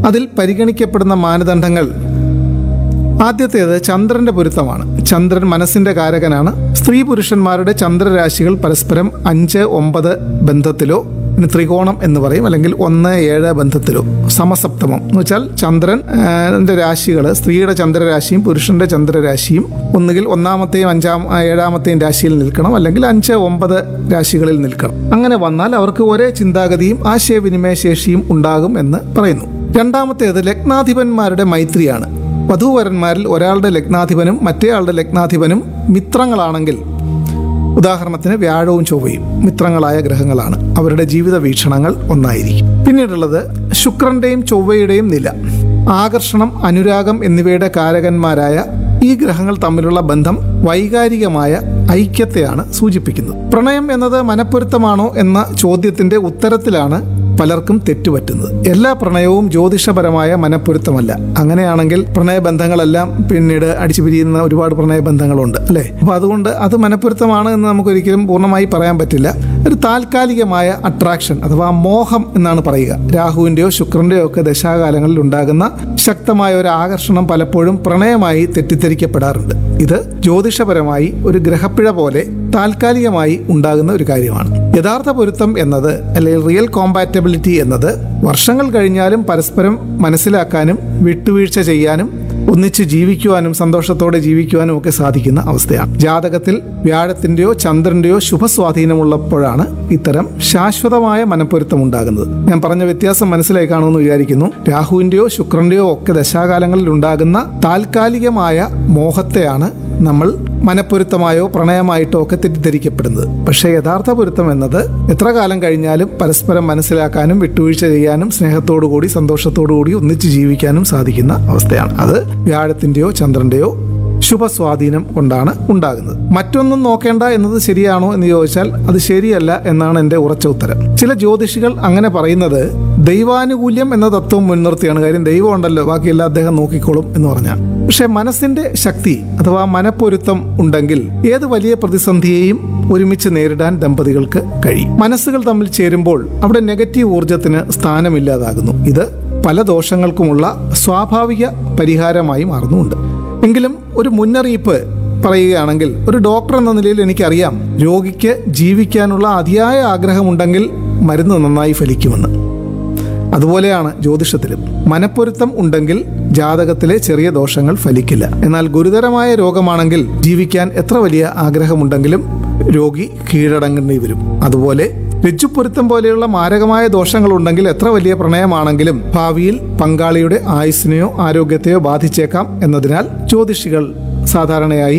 അതിൽ പരിഗണിക്കപ്പെടുന്ന മാനദണ്ഡങ്ങൾ ആദ്യത്തേത് ചന്ദ്രന്റെ പൊരുത്തമാണ് ചന്ദ്രൻ മനസ്സിന്റെ കാരകനാണ് സ്ത്രീ പുരുഷന്മാരുടെ ചന്ദ്രരാശികൾ പരസ്പരം അഞ്ച് ഒമ്പത് ബന്ധത്തിലോ ഇനി ത്രികോണം എന്ന് പറയും അല്ലെങ്കിൽ ഒന്ന് ഏഴ് ബന്ധത്തിലോ സമസപ്തമം എന്ന് വെച്ചാൽ ചന്ദ്രൻ ആ, ന്റെ രാശികൾ സ്ത്രീയുടെ ചന്ദ്രരാശിയും പുരുഷന്റെ ചന്ദ്രരാശിയും ഒന്നുകിൽ ഒന്നാമത്തെയും അഞ്ചാം ആ, ഏഴാമത്തെയും രാശിയിൽ നിൽക്കണം അല്ലെങ്കിൽ അഞ്ച് ഒമ്പത് രാശികളിൽ നിൽക്കണം അങ്ങനെ വന്നാൽ അവർക്ക് ഒരേ ചിന്താഗതിയും ആശയവിനിമയ ശേഷിയും ഉണ്ടാകും എന്ന് പറയുന്നു രണ്ടാമത്തേത് ലഗ്നാധിപന്മാരുടെ മൈത്രിയാണ് വധൂവരന്മാരിൽ ഒരാളുടെ ലഗ്നാധിപനും മറ്റേയാളുടെ ലഗ്നാധിപനും മിത്രങ്ങളാണെങ്കിൽ ഉദാഹരണത്തിന് വ്യാഴവും ചൊവ്വയും മിത്രങ്ങളായ ഗ്രഹങ്ങളാണ് അവരുടെ ജീവിത വീക്ഷണങ്ങൾ ഒന്നായിരിക്കും പിന്നീടുള്ളത് ശുക്രന്റെയും ചൊവ്വയുടെയും നില ആകർഷണം അനുരാഗം എന്നിവയുടെ കാരകന്മാരായ ഈ ഗ്രഹങ്ങൾ തമ്മിലുള്ള ബന്ധം വൈകാരികമായ ഐക്യത്തെയാണ് സൂചിപ്പിക്കുന്നത് പ്രണയം എന്നത് മനപ്പൊരുത്തമാണോ എന്ന ചോദ്യത്തിന്റെ ഉത്തരത്തിലാണ് പലർക്കും തെറ്റുപറ്റുന്നത് എല്ലാ പ്രണയവും ജ്യോതിഷപരമായ മനപ്പൊരുത്തമല്ല അങ്ങനെയാണെങ്കിൽ പ്രണയബന്ധങ്ങളെല്ലാം പിന്നീട് അടിച്ചു പിരിയുന്ന ഒരുപാട് പ്രണയബന്ധങ്ങളുണ്ട് അല്ലേ അപ്പൊ അതുകൊണ്ട് അത് മനപ്പൊരുത്തമാണ് എന്ന് നമുക്ക് ഒരിക്കലും പൂർണ്ണമായി പറയാൻ പറ്റില്ല ഒരു താൽക്കാലികമായ അട്രാക്ഷൻ അഥവാ മോഹം എന്നാണ് പറയുക രാഹുവിന്റെയോ ശുക്രന്റെയോ ഒക്കെ ദശാകാലങ്ങളിൽ ഉണ്ടാകുന്ന ശക്തമായ ഒരു ആകർഷണം പലപ്പോഴും പ്രണയമായി തെറ്റിദ്ധരിക്കപ്പെടാറുണ്ട് ഇത് ജ്യോതിഷപരമായി ഒരു ഗ്രഹപ്പിഴ പോലെ താൽക്കാലികമായി ഉണ്ടാകുന്ന ഒരു കാര്യമാണ് യഥാർത്ഥ പൊരുത്തം എന്നത് അല്ലെങ്കിൽ റിയൽ കോമ്പാറ്റബിലിറ്റി എന്നത് വർഷങ്ങൾ കഴിഞ്ഞാലും പരസ്പരം മനസ്സിലാക്കാനും വിട്ടുവീഴ്ച ചെയ്യാനും ഒന്നിച്ച് ജീവിക്കുവാനും സന്തോഷത്തോടെ ജീവിക്കുവാനും ഒക്കെ സാധിക്കുന്ന അവസ്ഥയാണ് ജാതകത്തിൽ വ്യാഴത്തിന്റെയോ ചന്ദ്രന്റെയോ ശുഭസ്വാധീനമുള്ളപ്പോഴാണ് ഇത്തരം ശാശ്വതമായ മനപ്പൊരുത്തം ഉണ്ടാകുന്നത് ഞാൻ പറഞ്ഞ വ്യത്യാസം മനസ്സിലായി കാണുമെന്ന് വിചാരിക്കുന്നു രാഹുവിന്റെയോ ശുക്രന്റെയോ ഒക്കെ ദശാകാലങ്ങളിൽ ഉണ്ടാകുന്ന താൽക്കാലികമായ മോഹത്തെയാണ് നമ്മൾ മനപ്പൊരുത്തമായോ പ്രണയമായിട്ടോ ഒക്കെ തെറ്റിദ്ധരിക്കപ്പെടുന്നത് പക്ഷേ യഥാർത്ഥ പൊരുത്തം എന്നത് എത്ര കാലം കഴിഞ്ഞാലും പരസ്പരം മനസ്സിലാക്കാനും വിട്ടുവീഴ്ച ചെയ്യാനും സ്നേഹത്തോടു കൂടി സന്തോഷത്തോടു കൂടി ഒന്നിച്ച് ജീവിക്കാനും സാധിക്കുന്ന അവസ്ഥയാണ് അത് വ്യാഴത്തിന്റെയോ ചന്ദ്രന്റെയോ ശുഭസ്വാധീനം കൊണ്ടാണ് ഉണ്ടാകുന്നത് മറ്റൊന്നും നോക്കേണ്ട എന്നത് ശരിയാണോ എന്ന് ചോദിച്ചാൽ അത് ശരിയല്ല എന്നാണ് എൻ്റെ ഉറച്ച ഉത്തരം ചില ജ്യോതിഷികൾ അങ്ങനെ പറയുന്നത് ദൈവാനുകൂല്യം എന്ന തത്വം മുൻനിർത്തിയാണ് കാര്യം ദൈവം ഉണ്ടല്ലോ ബാക്കിയെല്ലാം അദ്ദേഹം നോക്കിക്കോളും എന്ന് പറഞ്ഞാൽ പക്ഷെ മനസ്സിന്റെ ശക്തി അഥവാ മനപ്പൊരുത്തം ഉണ്ടെങ്കിൽ ഏത് വലിയ പ്രതിസന്ധിയെയും ഒരുമിച്ച് നേരിടാൻ ദമ്പതികൾക്ക് കഴിയും മനസ്സുകൾ തമ്മിൽ ചേരുമ്പോൾ അവിടെ നെഗറ്റീവ് ഊർജത്തിന് സ്ഥാനമില്ലാതാകുന്നു ഇത് പല ദോഷങ്ങൾക്കുമുള്ള സ്വാഭാവിക പരിഹാരമായി മാറുന്നുമുണ്ട് എങ്കിലും ഒരു മുന്നറിയിപ്പ് പറയുകയാണെങ്കിൽ ഒരു ഡോക്ടർ എന്ന നിലയിൽ എനിക്കറിയാം രോഗിക്ക് ജീവിക്കാനുള്ള അതിയായ ആഗ്രഹമുണ്ടെങ്കിൽ മരുന്ന് നന്നായി ഫലിക്കുമെന്ന് അതുപോലെയാണ് ജ്യോതിഷത്തിലും മനപ്പൊരുത്തം ഉണ്ടെങ്കിൽ ജാതകത്തിലെ ചെറിയ ദോഷങ്ങൾ ഫലിക്കില്ല എന്നാൽ ഗുരുതരമായ രോഗമാണെങ്കിൽ ജീവിക്കാൻ എത്ര വലിയ ആഗ്രഹമുണ്ടെങ്കിലും രോഗി കീഴടങ്ങേണ്ടി വരും അതുപോലെ രജ്ജുപ്പൊരുത്തം പോലെയുള്ള മാരകമായ ദോഷങ്ങൾ ഉണ്ടെങ്കിൽ എത്ര വലിയ പ്രണയമാണെങ്കിലും ഭാവിയിൽ പങ്കാളിയുടെ ആയുസ്സിനെയോ ആരോഗ്യത്തെയോ ബാധിച്ചേക്കാം എന്നതിനാൽ ജ്യോതിഷികൾ സാധാരണയായി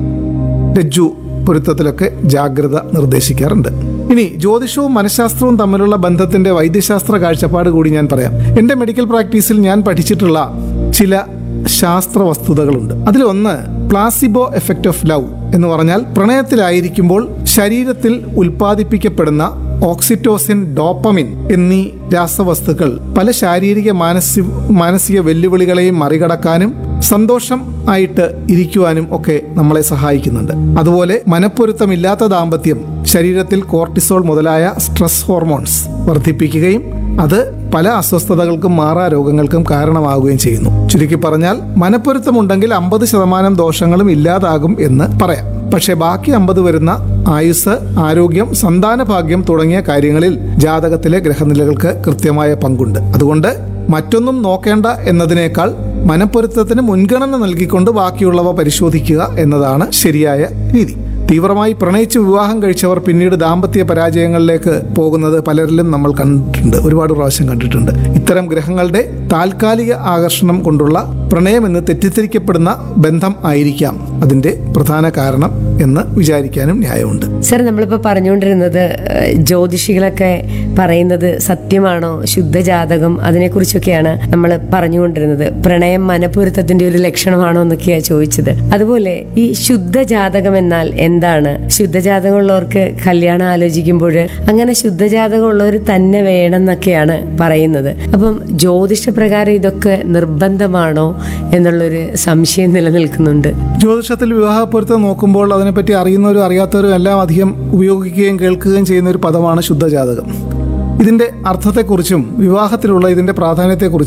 രജ്ജു പൊരുത്തത്തിലൊക്കെ ജാഗ്രത നിർദ്ദേശിക്കാറുണ്ട് ഇനി ജ്യോതിഷവും മനഃശാസ്ത്രവും തമ്മിലുള്ള ബന്ധത്തിന്റെ വൈദ്യശാസ്ത്ര കാഴ്ചപ്പാട് കൂടി ഞാൻ പറയാം എന്റെ മെഡിക്കൽ പ്രാക്ടീസിൽ ഞാൻ പഠിച്ചിട്ടുള്ള ചില ശാസ്ത്ര വസ്തുതകളുണ്ട് അതിലൊന്ന് പ്ലാസിബോ എഫക്റ്റ് ഓഫ് ലവ് എന്ന് പറഞ്ഞാൽ പ്രണയത്തിലായിരിക്കുമ്പോൾ ശരീരത്തിൽ ഉൽപ്പാദിപ്പിക്കപ്പെടുന്ന ഓക്സിറ്റോസിൻ ഡോപ്പമിൻ എന്നീ രാസവസ്തുക്കൾ പല ശാരീരിക മാനസിക മാനസിക വെല്ലുവിളികളെയും മറികടക്കാനും സന്തോഷം ആയിട്ട് ഇരിക്കുവാനും ഒക്കെ നമ്മളെ സഹായിക്കുന്നുണ്ട് അതുപോലെ മനപ്പൊരുത്തമില്ലാത്ത ദാമ്പത്യം ശരീരത്തിൽ കോർട്ടിസോൾ മുതലായ സ്ട്രെസ് ഹോർമോൺസ് വർദ്ധിപ്പിക്കുകയും അത് പല അസ്വസ്ഥതകൾക്കും മാറാ രോഗങ്ങൾക്കും കാരണമാവുകയും ചെയ്യുന്നു ചുരുക്കി പറഞ്ഞാൽ മനപ്പൊരുത്തമുണ്ടെങ്കിൽ അമ്പത് ശതമാനം ദോഷങ്ങളും ഇല്ലാതാകും എന്ന് പറയാം പക്ഷെ ബാക്കി അമ്പത് വരുന്ന ആയുസ് ആരോഗ്യം സന്താന ഭാഗ്യം തുടങ്ങിയ കാര്യങ്ങളിൽ ജാതകത്തിലെ ഗ്രഹനിലകൾക്ക് കൃത്യമായ പങ്കുണ്ട് അതുകൊണ്ട് മറ്റൊന്നും നോക്കേണ്ട എന്നതിനേക്കാൾ മനപ്പൊരുത്തത്തിന് മുൻഗണന നൽകിക്കൊണ്ട് ബാക്കിയുള്ളവ പരിശോധിക്കുക എന്നതാണ് ശരിയായ രീതി തീവ്രമായി പ്രണയിച്ച് വിവാഹം കഴിച്ചവർ പിന്നീട് ദാമ്പത്യ പരാജയങ്ങളിലേക്ക് പോകുന്നത് പലരിലും നമ്മൾ കണ്ടിട്ടുണ്ട് ഒരുപാട് പ്രാവശ്യം കണ്ടിട്ടുണ്ട് ഇത്തരം ഗ്രഹങ്ങളുടെ താൽക്കാലിക ആകർഷണം കൊണ്ടുള്ള പ്രണയമെന്ന് തെറ്റിദ്ധരിക്കപ്പെടുന്ന ബന്ധം ആയിരിക്കാം അതിന്റെ പ്രധാന കാരണം എന്ന് വിചാരിക്കാനും ന്യായമുണ്ട് സർ നമ്മളിപ്പോൾ പറഞ്ഞുകൊണ്ടിരുന്നത് ഏഹ്, ജ്യോതിഷികളൊക്കെ പറയുന്നത് സത്യമാണോ ശുദ്ധജാതകം അതിനെക്കുറിച്ചൊക്കെയാണ് നമ്മൾ പറഞ്ഞുകൊണ്ടിരുന്നത് പ്രണയം മനപ്പൊരുത്തത്തിന്റെ ഒരു ലക്ഷണമാണോ എന്നൊക്കെയാണ് ചോദിച്ചത് അതുപോലെ ഈ ശുദ്ധജാതകം എന്നാൽ എന്താണ് ശുദ്ധജാതകമുള്ളവർക്ക് കല്യാണം ആലോചിക്കുമ്പോൾ അങ്ങനെ ശുദ്ധജാതകമുള്ളവർ തന്നെ വേണം എന്നൊക്കെയാണ് പറയുന്നത് അപ്പം ജ്യോതിഷപ്രകാരം ഇതൊക്കെ നിർബന്ധമാണോ എന്നുള്ളൊരു സംശയം നിലനിൽക്കുന്നുണ്ട് ജ്യോതിഷത്തിൽ വിവാഹ പൊരുത്തം നോക്കുമ്പോൾ അതിനെപ്പറ്റി അറിയുന്നവരും അറിയാത്തവരും എല്ലാം അധികം ഉപയോഗിക്കുകയും കേൾക്കുകയും ചെയ്യുന്ന ഒരു പദമാണ് ശുദ്ധജാതകം ഇതിന്റെ അർത്ഥത്തെക്കുറിച്ചും വിവാഹത്തിലുള്ള ഇതിന്റെ പ്രാധാന്യത്തെക്കുറിച്ചും